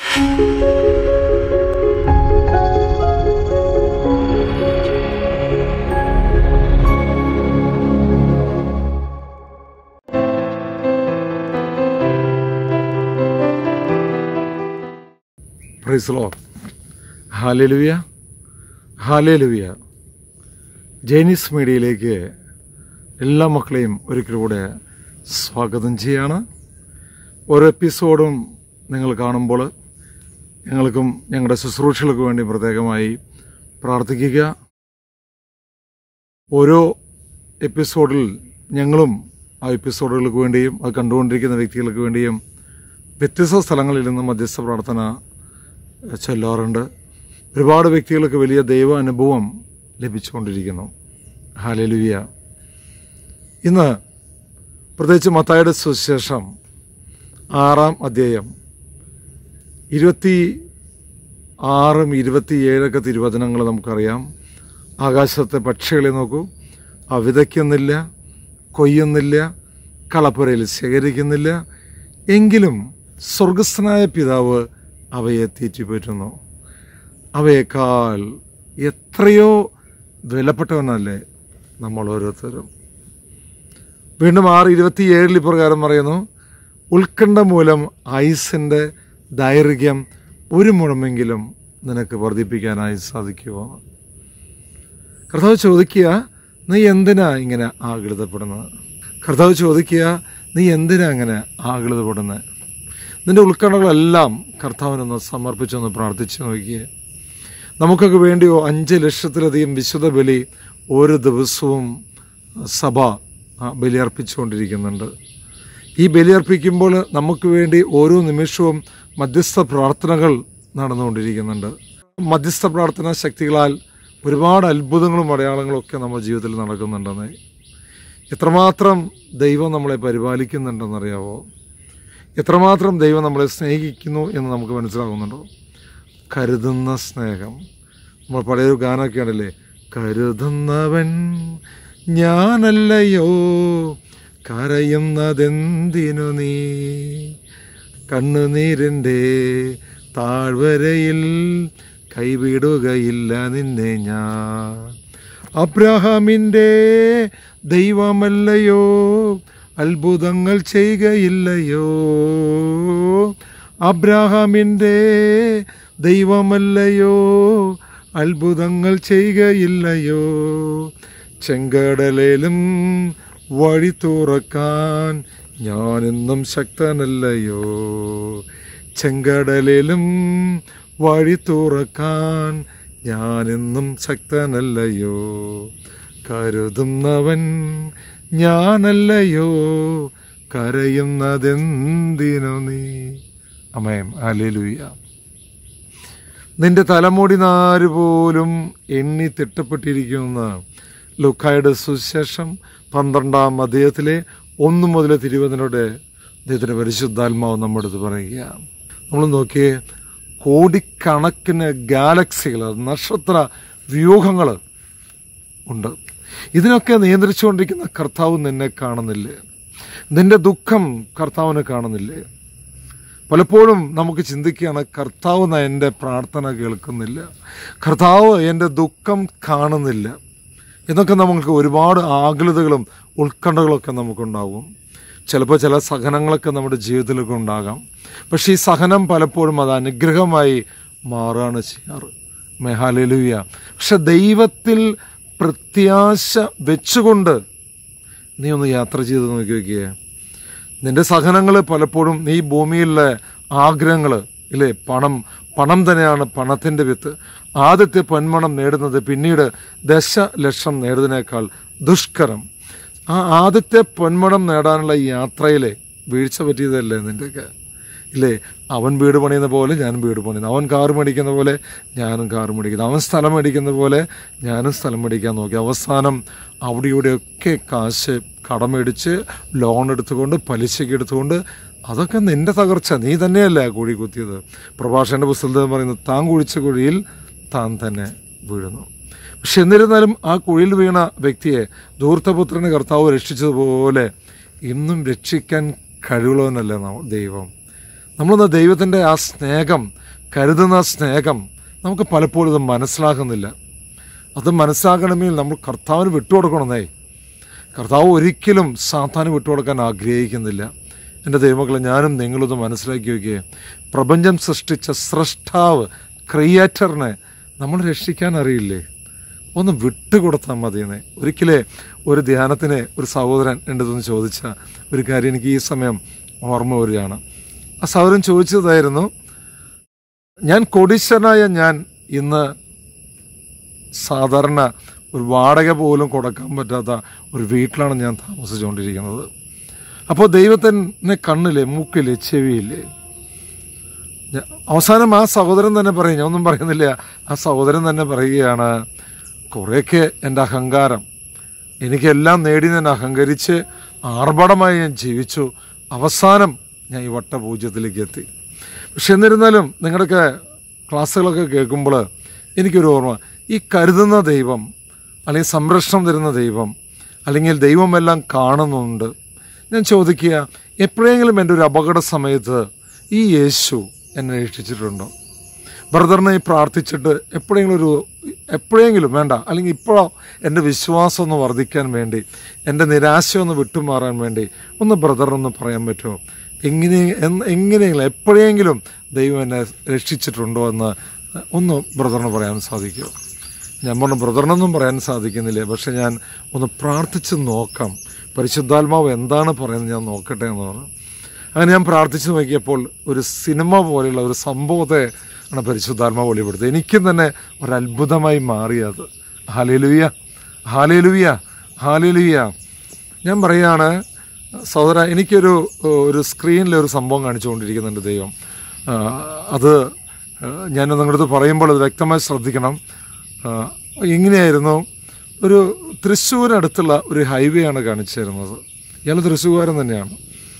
പ്രൈസ്ലോ hallelujah hallelujah ജൈനീസ് മീഡിയയിലേക്ക് എല്ലാ മക്കളെയും ഒരിക്കൽ കൂടെ സ്വാഗതം ചെയ്യാണ് ഓരോ എപ്പിസോഡും നിങ്ങൾ കാണുമ്പോൾ ഞങ്ങൾക്കും ഞങ്ങളുടെ ശുശ്രൂഷകൾക്ക് വേണ്ടി പ്രത്യേകമായി പ്രാർത്ഥിക്കുക ഓരോ എപ്പിസോഡിൽ ഞങ്ങളും ആ എപ്പിസോഡുകൾക്ക് വേണ്ടിയും അത് കണ്ടുകൊണ്ടിരിക്കുന്ന വ്യക്തികൾക്ക് വേണ്ടിയും വ്യത്യസ്ത സ്ഥലങ്ങളിൽ നിന്ന് മധ്യസ്ഥ പ്രാർത്ഥന ചൊല്ലാറുണ്ട് ഒരുപാട് വ്യക്തികൾക്ക് വലിയ ദൈവ അനുഭവം ലഭിച്ചുകൊണ്ടിരിക്കുന്നു ഹാലലുവിയ ഇന്ന് പ്രത്യേകിച്ച് മത്തായുടെ സുശേഷം ആറാം അധ്യായം ഇരുപത്തി ആറും ഇരുപത്തിയേഴൊക്കെ തിരുവചനങ്ങൾ നമുക്കറിയാം ആകാശത്തെ പക്ഷികളെ നോക്കൂ അവ വിതയ്ക്കുന്നില്ല കൊയ്യുന്നില്ല കളപ്പുരയിൽ ശേഖരിക്കുന്നില്ല എങ്കിലും സ്വർഗസ്ഥനായ പിതാവ് അവയെ തീറ്റിപ്പോറ്റുന്നു അവയേക്കാൾ എത്രയോ വിലപ്പെട്ടവനല്ലേ നമ്മൾ ഓരോരുത്തരും വീണ്ടും ആറ് ഇരുപത്തിയേഴിൽ ഇപ്രകാരം പറയുന്നു ഉത്കണ്ഠ മൂലം ഐസിൻ്റെ ദൈർഘ്യം ഒരു മുഴമെങ്കിലും നിനക്ക് വർദ്ധിപ്പിക്കാനായി സാധിക്കുമോ കർത്താവ് ചോദിക്കുക നീ എന്തിനാ ഇങ്ങനെ ആകൃതപ്പെടുന്നത് കർത്താവ് ചോദിക്കുക നീ എന്തിനാ ഇങ്ങനെ ആകൃതപ്പെടുന്നത് നിന്റെ ഉത്കണ്ഠകളെല്ലാം കർത്താവിനൊന്ന് സമർപ്പിച്ചൊന്ന് പ്രാർത്ഥിച്ചു നോക്കിയേ നമുക്കൊക്കെ വേണ്ടിയോ അഞ്ച് ലക്ഷത്തിലധികം വിശുദ്ധ ബലി ഓരോ ദിവസവും സഭ ആ, ബലിയർപ്പിച്ചുകൊണ്ടിരിക്കുന്നുണ്ട് ഈ ബലിയർപ്പിക്കുമ്പോൾ നമുക്ക് വേണ്ടി ഓരോ നിമിഷവും മധ്യസ്ഥ പ്രാർത്ഥനകൾ നടന്നുകൊണ്ടിരിക്കുന്നുണ്ട് മധ്യസ്ഥ പ്രാർത്ഥനാ ശക്തികളാൽ ഒരുപാട് അത്ഭുതങ്ങളും അടയാളങ്ങളും ഒക്കെ നമ്മുടെ ജീവിതത്തിൽ നടക്കുന്നുണ്ടെന്ന് എത്രമാത്രം ദൈവം നമ്മളെ പരിപാലിക്കുന്നുണ്ടെന്നറിയാവോ എത്രമാത്രം ദൈവം നമ്മളെ സ്നേഹിക്കുന്നു എന്ന് നമുക്ക് മനസ്സിലാകുന്നുണ്ടോ കരുതുന്ന സ്നേഹം നമ്മൾ പഴയൊരു ഗാനമൊക്കെ ഉണ്ടല്ലേ കരുതുന്നവൻ ഞാനല്ലയോ കരയുന്നതെന്തിനു നീ കണ്ണുനീരിൻ്റെ താഴ്വരയിൽ കൈവിടുകയില്ല നിന്നെ ഞാൻ അബ്രഹാമിൻ്റെ ദൈവമല്ലയോ അത്ഭുതങ്ങൾ ചെയ്യുകയില്ലയോ അബ്രഹാമിൻ്റെ ദൈവമല്ലയോ അത്ഭുതങ്ങൾ ചെയ്യുകയില്ലയോ ചെങ്കടലിലും വഴി തുറക്കാൻ ഞാനെന്നും ശക്തനല്ലയോ ചെങ്കടലിലും വഴി തുറക്കാൻ ഞാനെന്നും ശക്തനല്ലയോ കരുതുന്നവൻ ഞാനല്ലയോ കരയുന്നതെന്തിനു നീ അമയം അലേലുയ നിന്റെ തലമുടി നാര് പോലും എണ്ണി തിട്ടപ്പെട്ടിരിക്കുന്ന ലുക്കായുടെ സുശേഷം പന്ത്രണ്ടാം അധ്യായത്തിലെ ഒന്നു മുതൽ തിരുവതിനോട് അദ്ദേഹത്തിന്റെ പരിശുദ്ധാത്മാവ് നമ്മുടെ അടുത്ത് പറയുക നമ്മൾ നോക്കിയേ കോടിക്കണക്കിന് ഗാലക്സികൾ നക്ഷത്ര വ്യൂഹങ്ങൾ ഉണ്ട് ഇതിനൊക്കെ നിയന്ത്രിച്ചുകൊണ്ടിരിക്കുന്ന കർത്താവ് നിന്നെ കാണുന്നില്ലേ നിന്റെ ദുഃഖം കർത്താവിനെ കാണുന്നില്ലേ പലപ്പോഴും നമുക്ക് ചിന്തിക്കുകയാണ് കർത്താവ് ന- എൻ്റെ പ്രാർത്ഥന കേൾക്കുന്നില്ല കർത്താവ് എൻ്റെ ദുഃഖം കാണുന്നില്ല എന്നൊക്കെ നമുക്ക് ഒരുപാട് ആകുലതകളും ഉത്കണ്ഠകളൊക്കെ നമുക്കുണ്ടാകും ചിലപ്പോൾ ചില സഹനങ്ങളൊക്കെ നമ്മുടെ ജീവിതത്തിലൊക്കെ ഉണ്ടാകാം പക്ഷേ ഈ സഹനം പലപ്പോഴും അത് അനുഗ്രഹമായി മാറുകയാണ് ചെയ്യാറ് മെഹാലലുയ പക്ഷെ ദൈവത്തിൽ പ്രത്യാശ വെച്ചുകൊണ്ട് നീ ഒന്ന് യാത്ര ചെയ്ത് നോക്കി നോക്കിയേ നിന്റെ സഹനങ്ങൾ പലപ്പോഴും നീ ഭൂമിയിലെ ആഗ്രഹങ്ങൾ ഇല്ലേ പണം പണം തന്നെയാണ് പണത്തിന്റെ വിത്ത് ആദ്യത്തെ പൊന്മണം നേടുന്നത് പിന്നീട് ദശലക്ഷം നേടുന്നതിനേക്കാൾ ദുഷ്കരം ആ ആദ്യത്തെ പൊന്മണം നേടാനുള്ള ഈ യാത്രയിലെ വീഴ്ച പറ്റിയതല്ലേ നിന്റെയൊക്കെ ഇല്ലേ അവൻ വീട് പണിയുന്ന പോലെ ഞാനും വീട് പണിയുന്നു അവൻ കാറ് മേടിക്കുന്ന പോലെ ഞാനും കാറ് മേടിക്കുന്നു അവൻ സ്ഥലം മേടിക്കുന്ന പോലെ ഞാനും സ്ഥലം മേടിക്കാൻ നോക്കി അവസാനം അവിടെ ഇവിടെയൊക്കെ കാശ് കടമേടിച്ച് ലോൺ എടുത്തുകൊണ്ട് പലിശയ്ക്ക് എടുത്തുകൊണ്ട് അതൊക്കെ നിന്റെ തകർച്ച നീ തന്നെയല്ലേ ആ കുഴി കുത്തിയത് പ്രഭാഷകന്റെ പുസ്തകത്തിൽ പറയുന്നത് താൻ കുഴിച്ച കുഴിയിൽ താൻ തന്നെ വീഴുന്നു പക്ഷെ എന്നിരുന്നാലും ആ കുഴിയിൽ വീണ വ്യക്തിയെ ധൂർത്തപുത്രന് കർത്താവ് രക്ഷിച്ചതുപോലെ ഇന്നും രക്ഷിക്കാൻ കഴിവുള്ളവനല്ലേ നാം ദൈവം നമ്മളൊന്ന് ദൈവത്തിൻ്റെ ആ സ്നേഹം കരുതുന്ന സ്നേഹം നമുക്ക് പലപ്പോഴും ഇത് മനസ്സിലാക്കുന്നില്ല അത് മനസ്സിലാക്കണമെങ്കിൽ നമ്മൾ കർത്താവിന് വിട്ടുകൊടുക്കണമെന്നേ കർത്താവ് ഒരിക്കലും സാത്താന് വിട്ടുകൊടുക്കാൻ ആഗ്രഹിക്കുന്നില്ല എൻ്റെ ദൈവമക്കളെ ഞാനും നിങ്ങളൊന്ന് മനസ്സിലാക്കി വയ്ക്കുക പ്രപഞ്ചം സൃഷ്ടിച്ച സൃഷ്ടാവ് ക്രിയേറ്ററിനെ നമ്മൾ രക്ഷിക്കാൻ അറിയില്ലേ ഒന്ന് വിട്ടുകൊടുത്താൽ മതിയെന്നേ ഒരിക്കലേ ഒരു ധ്യാനത്തിന് ഒരു സഹോദരൻ എൻ്റെ അടുത്ത് ചോദിച്ച ഒരു കാര്യം എനിക്ക് ഈ സമയം ഓർമ്മ വരികയാണ് ആ സഹോദരൻ ചോദിച്ചതായിരുന്നു ഞാൻ കോടീശ്വരനായ ഞാൻ ഇന്ന് സാധാരണ ഒരു വാടക പോലും കൊടുക്കാൻ പറ്റാത്ത ഒരു വീട്ടിലാണ് ഞാൻ താമസിച്ചുകൊണ്ടിരിക്കുന്നത് അപ്പോൾ ദൈവത്തിൻ്റെ കണ്ണിലെ മൂക്കിലെ ചെവിയില്ലേ ഞ- അവസാനം ആ സഹോദരൻ തന്നെ പറയും ഞാൻ ഒന്നും പറയുന്നില്ല ആ സഹോദരൻ തന്നെ പറയുകയാണ് കുറേയൊക്കെ എൻ്റെ അഹങ്കാരം എനിക്കെല്ലാം നേടി ഞാൻ അഹങ്കരിച്ച് ആർഭാടമായി ഞാൻ ജീവിച്ചു അവസാനം ഞാൻ ഈ വട്ടപൂജ്യത്തിലേക്ക് എത്തി പക്ഷെ എന്നിരുന്നാലും നിങ്ങളുടെയൊക്കെ ക്ലാസ്സുകളൊക്കെ കേൾക്കുമ്പോൾ എനിക്കൊരു ഓർമ്മ ഈ കരുതുന്ന ദൈവം അല്ലെങ്കിൽ സംരക്ഷണം തരുന്ന ദൈവം അല്ലെങ്കിൽ ദൈവമെല്ലാം കാണുന്നുണ്ട് ഞാൻ ചോദിക്കുക എപ്പോഴെങ്കിലും എൻ്റെ ഒരു അപകട സമയത്ത് ഈ യേശു എന്നെ രക്ഷിച്ചിട്ടുണ്ടോ ബ്രദറിനെ പ്രാർത്ഥിച്ചിട്ട് എപ്പോഴെങ്കിലും ഒരു എപ്പോഴെങ്കിലും വേണ്ട അല്ലെങ്കിൽ ഇപ്പോഴോ എൻ്റെ വിശ്വാസം ഒന്ന് വർദ്ധിക്കാൻ വേണ്ടി എൻ്റെ നിരാശ ഒന്ന് വിട്ടുമാറാൻ വേണ്ടി ഒന്ന് ബ്രദറിനൊന്ന് പറയാൻ പറ്റുമോ എങ്ങനെ എന്ന് എങ്ങനെയെങ്കിലും എപ്പോഴെങ്കിലും ദൈവം എന്നെ രക്ഷിച്ചിട്ടുണ്ടോ എന്ന് ഒന്ന് ബ്രദറിന് പറയാൻ സാധിക്കുമോ ഞാൻ പറഞ്ഞു ബ്രദറിനൊന്നും പറയാൻ സാധിക്കുന്നില്ല പക്ഷെ ഞാൻ ഒന്ന് പ്രാർത്ഥിച്ച് നോക്കാം പരിശുദ്ധാത്മാവ് എന്താണ് പറയുന്നത് ഞാൻ നോക്കട്ടെ എന്ന് പറഞ്ഞു അങ്ങനെ ഞാൻ പ്രാർത്ഥിച്ചു നോക്കിയപ്പോൾ ഒരു സിനിമ പോലെയുള്ള ഒരു സംഭവത്തെ ആണ് പരിശുദ്ധാത്മാവ് വെളിപ്പെടുത്തുന്നത് എനിക്കും തന്നെ ഒരു അത്ഭുതമായി മാറിയത് ഹാലേലുവിയ ഹാലേലുവിയ ഹാലേലുവിയ ഞാൻ പറയാണ് സഹോദര എനിക്കൊരു ഒരു സ്ക്രീനിൽ ഒരു സംഭവം കാണിച്ചുകൊണ്ടിരിക്കുന്നുണ്ട് ദൈവം ആ, അത് ആ, ഞാൻ നിങ്ങളുടെ അടുത്ത് പറയുമ്പോൾ അത് വ്യക്തമായി ശ്രദ്ധിക്കണം ആ, ഇങ്ങനെയായിരുന്നു ഒരു തൃശ്ശൂരിനടുത്തുള്ള ഒരു ഹൈവേ ആണ് കാണിച്ചു തരുന്നത് ഇയാൾ തൃശ്ശൂർകാരൻ തന്നെയാണ്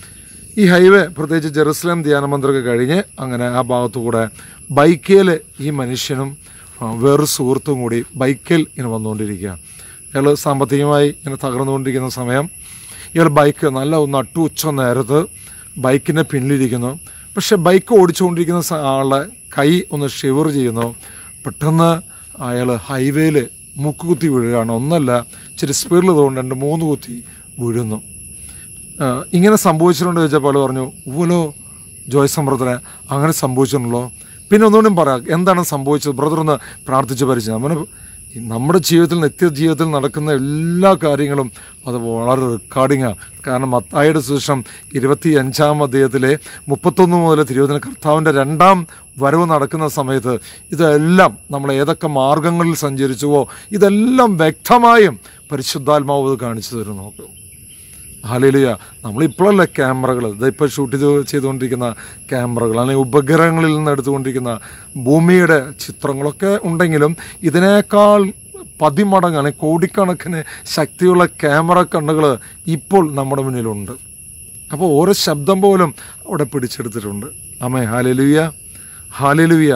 ഈ ഹൈവേ പ്രത്യേകിച്ച് ജെറുസലേം ധ്യാനമന്ത്രമൊക്കെ കഴിഞ്ഞ് അങ്ങനെ ആ ഭാഗത്തു കൂടെ ബൈക്കേൽ ഈ മനുഷ്യനും ആ, വേറൊരു സുഹൃത്തും കൂടി ബൈക്കിൽ ഇങ്ങനെ വന്നുകൊണ്ടിരിക്കുക ഇയാൾ സാമ്പത്തികമായി ഇങ്ങനെ തകർന്നുകൊണ്ടിരിക്കുന്ന സമയം ഇയാൾ ബൈക്ക് നല്ല നട്ടു ഉച്ച നേരത്ത് ബൈക്കിൻ്റെ പിന്നിലിരിക്കുന്നു പക്ഷെ ബൈക്ക് ഓടിച്ചുകൊണ്ടിരിക്കുന്ന സ- ആളുടെ കൈ ഒന്ന് ഷിവർ ചെയ്യുന്നു പെട്ടെന്ന് അയാൾ ഹൈവേയിൽ മുക്കുകുത്തി വീഴുകയാണ് ഒന്നല്ല ഇച്ചിരി സ്പീഡിൽ തോന്നുന്നു രണ്ട് മൂന്ന് കുത്തി വീഴുന്നു ആ, ഇങ്ങനെ സംഭവിച്ചിട്ടുണ്ടോ ചോദിച്ചപ്പോൾ പറഞ്ഞു ഊലോ ജോയ്സം ബ്രദറെ അങ്ങനെ സംഭവിച്ചിട്ടുണ്ടല്ലോ പിന്നെ ഒന്നുകൂടി പറ എന്താണ് സംഭവിച്ചത് ബ്രദർ ഒന്ന് പ്രാർത്ഥിച്ച് പരിചയം നമ്മുടെ നമ്മുടെ ജീവിതത്തിൽ നിത്യജീവിതത്തിൽ നടക്കുന്ന എല്ലാ കാര്യങ്ങളും അത് വളരെ റെക്കോർഡിങ്ങാണ് കാരണം മത്തായുടെ സുശേഷം ഇരുപത്തി അഞ്ചാം അധ്യായത്തിലെ മുപ്പത്തൊന്ന് മുതൽ തിരുവനന്തപുരം കർത്താവിൻ്റെ രണ്ടാം വരവ് നടക്കുന്ന സമയത്ത് ഇതെല്ലാം നമ്മൾ ഏതൊക്കെ മാർഗങ്ങളിൽ സഞ്ചരിച്ചുവോ ഇതെല്ലാം വ്യക്തമായും പരിശുദ്ധാത്മാവ് ഇത് കാണിച്ചു തരും നോക്കും ഹാലേലുയ നമ്മളിപ്പോഴല്ല ക്യാമറകൾ ഇതിപ്പോൾ ഷൂട്ട് ചെയ്ത് ചെയ്തുകൊണ്ടിരിക്കുന്ന ക്യാമറകൾ അല്ലെങ്കിൽ ഉപഗ്രഹങ്ങളിൽ നിന്ന് എടുത്തുകൊണ്ടിരിക്കുന്ന ഭൂമിയുടെ ചിത്രങ്ങളൊക്കെ ഉണ്ടെങ്കിലും ഇതിനേക്കാൾ പതിമടങ്ങ് അല്ലെങ്കിൽ കോടിക്കണക്കിന് ശക്തിയുള്ള ക്യാമറ കണ്ണുകൾ ഇപ്പോൾ നമ്മുടെ മുന്നിലുണ്ട് അപ്പോൾ ഓരോ ശബ്ദം പോലും അവിടെ പിടിച്ചെടുത്തിട്ടുണ്ട് അമ്മേ ഹാലേലുയ ഹാലേലുയ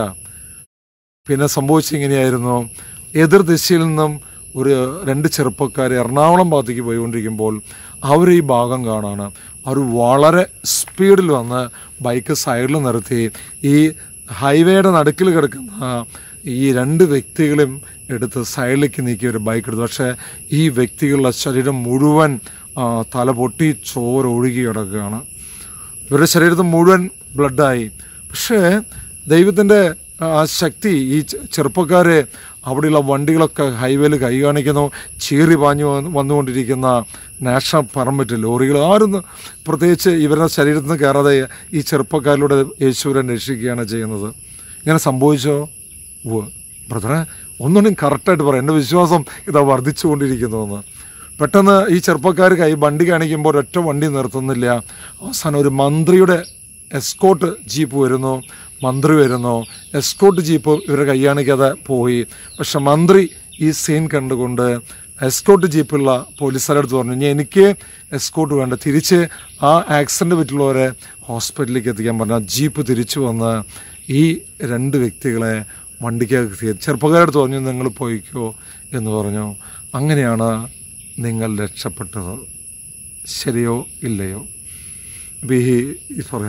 പിന്നെ സംഭവിച്ചിങ്ങനെയായിരുന്നു എതിർ ദിശയിൽ നിന്നും ഒരു രണ്ട് ചെറുപ്പക്കാർ എറണാകുളം ഭാഗത്തേക്ക് പോയിക്കൊണ്ടിരിക്കുമ്പോൾ അവർ ഈ ഭാഗം കാണാണ് അവർ വളരെ സ്പീഡിൽ വന്ന് ബൈക്ക് സൈഡിൽ നിർത്തി ഈ ഹൈവേയുടെ നടുക്കിൽ കിടക്കുന്ന ഈ രണ്ട് വ്യക്തികളും എടുത്ത് സൈഡിലേക്ക് നീക്കി ഒരു ബൈക്ക് എടുത്തു പക്ഷേ ഈ വ്യക്തികളുടെ ശരീരം മുഴുവൻ ആ, തല പൊട്ടി ചോര ഒഴുകി കിടക്കുകയാണ് ഇവരുടെ ശരീരത്തിൽ മുഴുവൻ ബ്ലഡായി പക്ഷേ ദൈവത്തിൻ്റെ ആ ശക്തി ഈ ചെ- ചെറുപ്പക്കാരെ അവിടെയുള്ള വണ്ടികളൊക്കെ ഹൈവേയിൽ കൈ കാണിക്കുന്നു ചീറി പാഞ്ഞു വന്ന് വന്നുകൊണ്ടിരിക്കുന്ന നാഷണൽ പെർമിറ്റ് ലോറികൾ ആരും പ്രത്യേകിച്ച് ഇവരുടെ ശരീരത്തിൽ നിന്ന് കയറാതെ ഈ ചെറുപ്പക്കാരിലൂടെ യേശുവിനെ രക്ഷിക്കുകയാണ് ചെയ്യുന്നത് ഇങ്ങനെ സംഭവിച്ചോ ഉവ്വ് ബ്രദറെ ഒന്നുകൂടി കറക്റ്റായിട്ട് പറയാം എൻ്റെ വിശ്വാസം ഇതാ വർദ്ധിച്ചുകൊണ്ടിരിക്കുന്നുവെന്ന് പെട്ടെന്ന് ഈ ചെറുപ്പക്കാർ കൈ വണ്ടി കാണിക്കുമ്പോൾ ഒരൊറ്റ വണ്ടി നിർത്തുന്നില്ല അവസാനം ഒരു മന്ത്രിയുടെ എസ്കോട്ട് ജീപ്പ് വരുന്നു മന്ത്രി വരുന്നു എസ്കോട്ട് ജീപ്പ് ഇവരുടെ കൈ കാണിക്കാതെ പോയി പക്ഷെ മന്ത്രി ഈ സീൻ കണ്ടുകൊണ്ട് എസ്കോട്ട് ജീപ്പുള്ള പോലീസുകാരുടെ അടുത്ത് പറഞ്ഞു ഇനി എനിക്ക് എസ്കോട്ട് വേണ്ട തിരിച്ച് ആ ആക്സിഡന്റ് പറ്റുള്ളവരെ ഹോസ്പിറ്റലിലേക്ക് എത്തിക്കാൻ പറഞ്ഞു ആ ജീപ്പ് തിരിച്ചു വന്ന് ഈ രണ്ട് വ്യക്തികളെ വണ്ടിക്കകത്ത് ചെറുപ്പക്കാരുടെ അടുത്ത് പറഞ്ഞു നിങ്ങൾ പോയിക്കോ എന്ന് പറഞ്ഞു അങ്ങനെയാണ് നിങ്ങൾ രക്ഷപ്പെട്ടത് ശരിയോ ഇല്ലയോ അപ്പോൾ ഈ ഈ പറയാ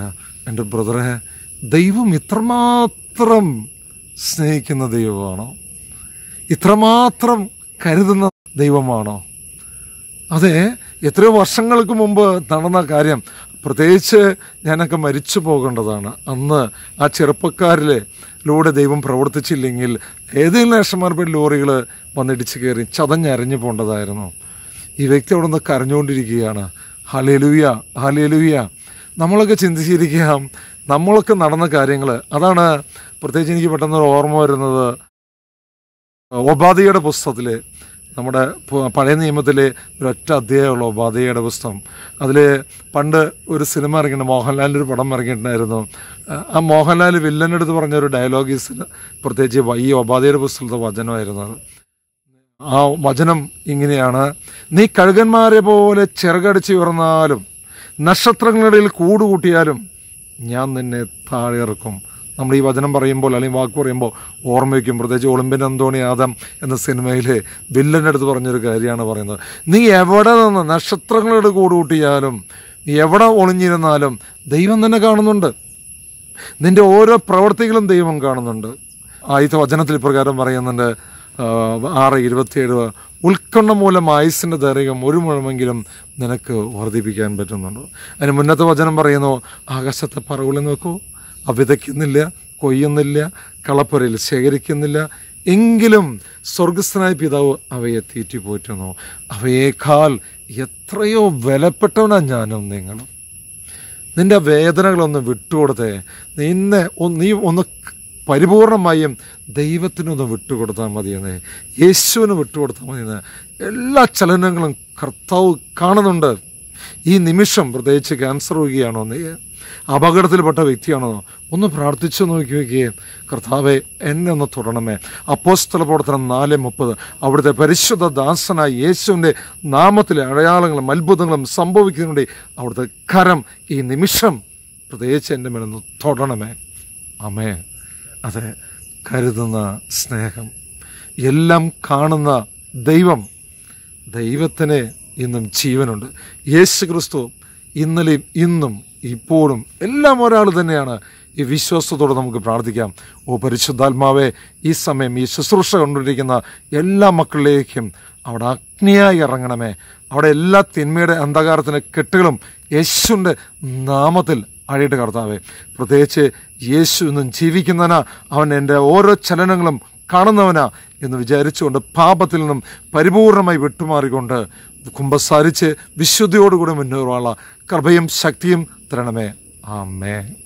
എൻ്റെ ബ്രദറെ ദൈവം ഇത്രമാത്രം സ്നേഹിക്കുന്ന ദൈവമാണോ ഇത്രമാത്രം കരുതുന്ന ദൈവമാണോ അതെ എത്രയോ വർഷങ്ങൾക്ക് മുമ്പ് നടന്ന കാര്യം പ്രത്യേകിച്ച് ഞാനൊക്കെ മരിച്ചു പോകേണ്ടതാണ് അന്ന് ആ ചെറുപ്പക്കാരിലെ ലൂടെ ദൈവം പ്രവർത്തിച്ചില്ലെങ്കിൽ ഏതെങ്കിലും നേഷന്മാരുടെ ലോറികൾ വന്നിടിച്ച് കയറി ചതഞ്ഞരഞ്ഞു പോകേണ്ടതായിരുന്നു ഈ വ്യക്തി അവിടെ നിന്ന് കരഞ്ഞുകൊണ്ടിരിക്കുകയാണ് ഹലേലുയ ഹലേലുയ നമ്മളൊക്കെ ചിന്തിച്ചിരിക്കാം നമ്മളൊക്കെ നടന്ന കാര്യങ്ങൾ അതാണ് പ്രത്യേകിച്ച് എനിക്ക് പെട്ടെന്ന് ഒരു ഓർമ്മ വരുന്നത് ഒബാദിയുടെ പുസ്തകത്തിൽ നമ്മുടെ പ- പഴയ നിയമത്തിലെ ഒരൊറ്റ അധ്യായമുള്ള ഒബാദിയുടെ പുസ്തകം അതിൽ പണ്ട് ഒരു സിനിമ ഇറങ്ങിയിട്ട് മോഹൻലാലിൻ്റെ ഒരു പടം ഇറങ്ങിയിട്ടുണ്ടായിരുന്നു ആ മോഹൻലാൽ വില്ലനെടുത്ത് പറഞ്ഞ ഒരു ഡയലോഗീസിന് പ്രത്യേകിച്ച് ഈ ഒബാദിയുടെ പുസ്തകത്തെ വചനമായിരുന്നു അത് ആ വചനം ഇങ്ങനെയാണ് നീ കഴുകന്മാരെ പോലെ ചിറകടിച്ച് ഉയർന്നാലും നക്ഷത്രങ്ങളുടെ കൂടുകൂട്ടിയാലും ഞാൻ നിന്നെ താഴെ ഇറക്കും നമ്മൾ ഈ വചനം പറയുമ്പോൾ അല്ലെങ്കിൽ വാക്ക് പറയുമ്പോൾ ഓർമ്മ വയ്ക്കും പ്രത്യേകിച്ച് ഒളിമ്പിൻ അന്തോണി ആദം എന്ന സിനിമയിൽ വില്ലൻ്റെ അടുത്ത് പറഞ്ഞൊരു കാര്യമാണ് പറയുന്നത് നീ എവിടെ നിന്ന് നക്ഷത്രങ്ങളുടെ കൂടുകൂട്ടിയാലും നീ എവിടെ ഒളിഞ്ഞിരുന്നാലും ദൈവം തന്നെ കാണുന്നുണ്ട് നിന്റെ ഓരോ പ്രവർത്തികളും ദൈവം കാണുന്നുണ്ട് ആദ്യത്തെ വചനത്തിൽ പ്രകാരം പറയുന്നുണ്ട് ആ, ആറ് ഇരുപത്തിയേഴ് ഉത്കണ്ഠ മൂലം ആയുസിൻ്റെ ദൈർഘ്യം ഒരു മുഴമെങ്കിലും നിനക്ക് വർദ്ധിപ്പിക്കാൻ പറ്റുന്നുണ്ട് അതിന് മുന്നത്തെ വചനം പറയുന്നു ആകാശത്തെ പറവുകളെ നോക്കൂ അവ വിതയ്ക്കുന്നില്ല കൊയ്യുന്നില്ല കളപ്പുരയിൽ ശേഖരിക്കുന്നില്ല എങ്കിലും സ്വർഗസ്ഥനായ പിതാവ് അവയെ തീറ്റി പോറ്റുന്നു അവയേക്കാൾ എത്രയോ വിലപ്പെട്ടവനാ ഞാനും നിങ്ങളും നിന്റെ വേദനകളൊന്ന് വിട്ടുകൊടുത്തേ നിന്നെ ഒന്ന് നീ ഒന്ന് പരിപൂർണമായും ദൈവത്തിനൊന്ന് വിട്ടുകൊടുത്താൽ മതിയെന്ന് യേശുവിന് വിട്ടുകൊടുത്താൽ മതിയെന്ന് എല്ലാ ചലനങ്ങളും കർത്താവ് കാണുന്നുണ്ട് ഈ നിമിഷം പ്രത്യേകിച്ച് ക്യാൻസർ രോഗിയാണോ നീ അപകടത്തിൽപ്പെട്ട വ്യക്തിയാണോ ഒന്ന് പ്രാർത്ഥിച്ചു നോക്കി വയ്ക്കുകയും കർത്താവെ എന്നെ ഒന്ന് തുടരണമേ അപ്പോസ്തല പ്രവർത്തനം നാല് മുപ്പത് അവിടുത്തെ പരിശുദ്ധ ദാസനായ യേശുവിൻ്റെ നാമത്തിലെ അടയാളങ്ങളും അത്ഭുതങ്ങളും സംഭവിക്കുന്നുണ്ട് അവിടുത്തെ കരം ഈ നിമിഷം പ്രത്യേകിച്ച് എൻ്റെ മേലൊന്ന് തൊടണമേ അമേ അതെ കരുതുന്ന സ്നേഹം എല്ലാം കാണുന്ന ദൈവം ദൈവത്തിന് ഇന്നും ജീവനുണ്ട് യേശു ക്രിസ്തു ഇന്നലെയും ഇന്നും ഇപ്പോഴും എല്ലാം ഒരാൾ തന്നെയാണ് ഈ വിശ്വാസത്തോടെ നമുക്ക് പ്രാർത്ഥിക്കാം ഓ പരിശുദ്ധാത്മാവെ ഈ സമയം ഈ ശുശ്രൂഷ കൊണ്ടിരിക്കുന്ന എല്ലാ മക്കളിലേക്കും അവിടെ അഗ്നിയായി ഇറങ്ങണമേ അവിടെ എല്ലാ തിന്മയുടെ അന്ധകാരത്തിന് കെട്ടുകളും യേശുവിൻ്റെ നാമത്തിൽ അഴിയിട്ട് കർത്താവേ പ്രത്യേകിച്ച് യേശു ഇന്നും ജീവിക്കുന്നവനാ അവൻ എൻ്റെ ഓരോ ചലനങ്ങളും കാണുന്നവനാ എന്ന് വിചാരിച്ചുകൊണ്ട് പാപത്തിൽ നിന്നും പരിപൂർണമായി വിട്ടുമാറിക്കൊണ്ട് കുമ്പസാരിച്ച് വിശുദ്ധിയോടുകൂടി മുന്നേറുവാനുള്ള കൃപയും ശക്തിയും തരണമേ ആമേ